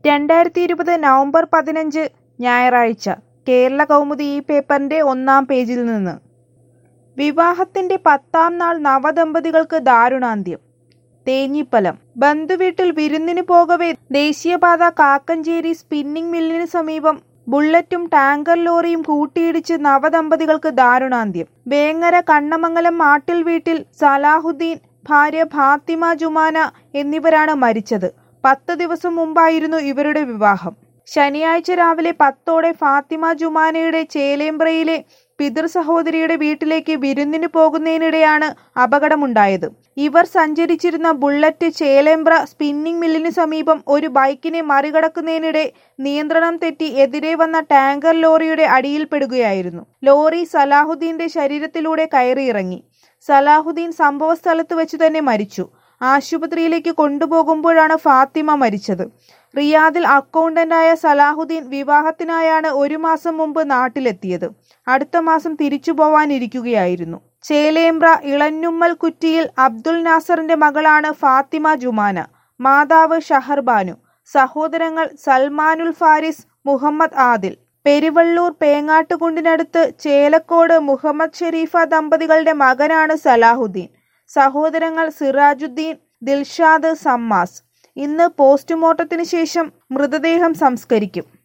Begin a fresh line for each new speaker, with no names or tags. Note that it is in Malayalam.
രണ്ടായിരത്തി ഇരുപത് നവംബർ പതിനഞ്ച് ഞായറാഴ്ച കേരള കൗമുദി ഈ പേപ്പറിന്റെ ഒന്നാം പേജിൽ നിന്ന് വിവാഹത്തിന്റെ പത്താം നാൾ നവദമ്പതികൾക്ക് ദാരുണാന്ത്യം തേഞ്ഞിപ്പലം ബന്ധുവീട്ടിൽ വിരുന്നിന് പോകവേ ദേശീയപാത കാക്കഞ്ചേരി സ്പിന്നിംഗ് മില്ലിന് സമീപം ബുള്ളറ്റും ടാങ്കർ ലോറിയും കൂട്ടിയിടിച്ച് നവദമ്പതികൾക്ക് ദാരുണാന്ത്യം വേങ്ങര കണ്ണമംഗലം മാട്ടിൽ വീട്ടിൽ സലാഹുദ്ദീൻ ഭാര്യ ഫാത്തിമ ജുമാന എന്നിവരാണ് മരിച്ചത് പത്ത് ദിവസം മുമ്പായിരുന്നു ഇവരുടെ വിവാഹം ശനിയാഴ്ച രാവിലെ പത്തോടെ ഫാത്തിമ ജുമാനയുടെ ചേലേമ്പ്രയിലെ പിതൃ സഹോദരിയുടെ വീട്ടിലേക്ക് വിരുന്നിന് പോകുന്നതിനിടെയാണ് അപകടമുണ്ടായത് ഇവർ സഞ്ചരിച്ചിരുന്ന ബുള്ളറ്റ് ചേലേമ്പ്ര സ്പിന്നിംഗ് മില്ലിന് സമീപം ഒരു ബൈക്കിനെ മറികടക്കുന്നതിനിടെ നിയന്ത്രണം തെറ്റി എതിരെ വന്ന ടാങ്കർ ലോറിയുടെ അടിയിൽപ്പെടുകയായിരുന്നു ലോറി സലാഹുദ്ദീന്റെ ശരീരത്തിലൂടെ കയറിയിറങ്ങി സലാഹുദ്ദീൻ സംഭവസ്ഥലത്ത് വെച്ച് തന്നെ മരിച്ചു ആശുപത്രിയിലേക്ക് കൊണ്ടുപോകുമ്പോഴാണ് ഫാത്തിമ മരിച്ചത് റിയാദിൽ അക്കൗണ്ടന്റായ സലാഹുദ്ദീൻ വിവാഹത്തിനായാണ് ഒരു മാസം മുമ്പ് നാട്ടിലെത്തിയത് അടുത്ത മാസം തിരിച്ചു പോവാനിരിക്കുകയായിരുന്നു ചേലേമ്പ്ര ഇളഞ്ഞുമ്മൽ കുറ്റിയിൽ അബ്ദുൽ നാസറിന്റെ മകളാണ് ഫാത്തിമ ജുമാന മാതാവ് ഷഹർബാനു സഹോദരങ്ങൾ സൽമാനുൽ ഫാരിസ് മുഹമ്മദ് ആദിൽ പെരുവള്ളൂർ പേങ്ങാട്ടുകുണ്ടിനടുത്ത് ചേലക്കോട് മുഹമ്മദ് ഷെരീഫ ദമ്പതികളുടെ മകനാണ് സലാഹുദ്ദീൻ സഹോദരങ്ങൾ സിറാജുദ്ദീൻ ദിൽഷാദ് സമ്മാസ് ഇന്ന് പോസ്റ്റ്മോർട്ടത്തിന് ശേഷം മൃതദേഹം സംസ്കരിക്കും